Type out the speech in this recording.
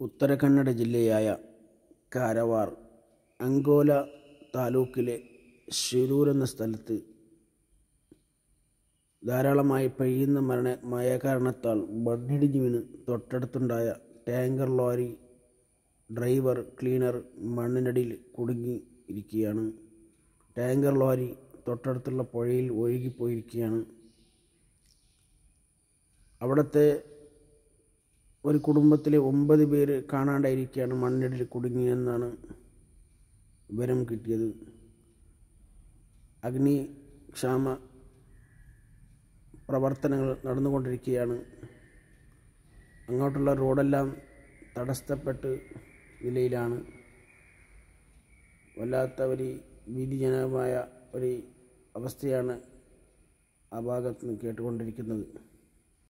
ഉത്തര കന്നഡ ജില്ലയായ കാരവാർ അങ്കോല താലൂക്കിലെ ശിരൂർ എന്ന സ്ഥലത്ത് ധാരാളമായി പെയ്യുന്ന മരണ മഴ കാരണത്താൽ മണ്ണിടിഞ്ഞ് വീണ് തൊട്ടടുത്തുണ്ടായ ടാങ്കർ ലോറി ഡ്രൈവർ ക്ലീനർ മണ്ണിനടിയിൽ കുടുങ്ങി ഇരിക്കുകയാണ് ടാങ്കർ ലോറി തൊട്ടടുത്തുള്ള പുഴയിൽ ഒഴുകിപ്പോയിരിക്കുകയാണ് അവിടുത്തെ ഒരു കുടുംബത്തിലെ ഒമ്പത് പേര് കാണാണ്ടായിരിക്കുകയാണ് മണ്ണിനടിയിൽ കുടുങ്ങിയെന്നാണ് വിവരം കിട്ടിയത് അഗ്നിക്ഷാമ പ്രവർത്തനങ്ങൾ നടന്നുകൊണ്ടിരിക്കുകയാണ് അങ്ങോട്ടുള്ള റോഡെല്ലാം തടസ്സപ്പെട്ട് നിലയിലാണ് വല്ലാത്ത ഒരു ഭീതിജനകമായ ഒരു അവസ്ഥയാണ് ആ ഭാഗത്ത് നിന്ന് കേട്ടുകൊണ്ടിരിക്കുന്നത്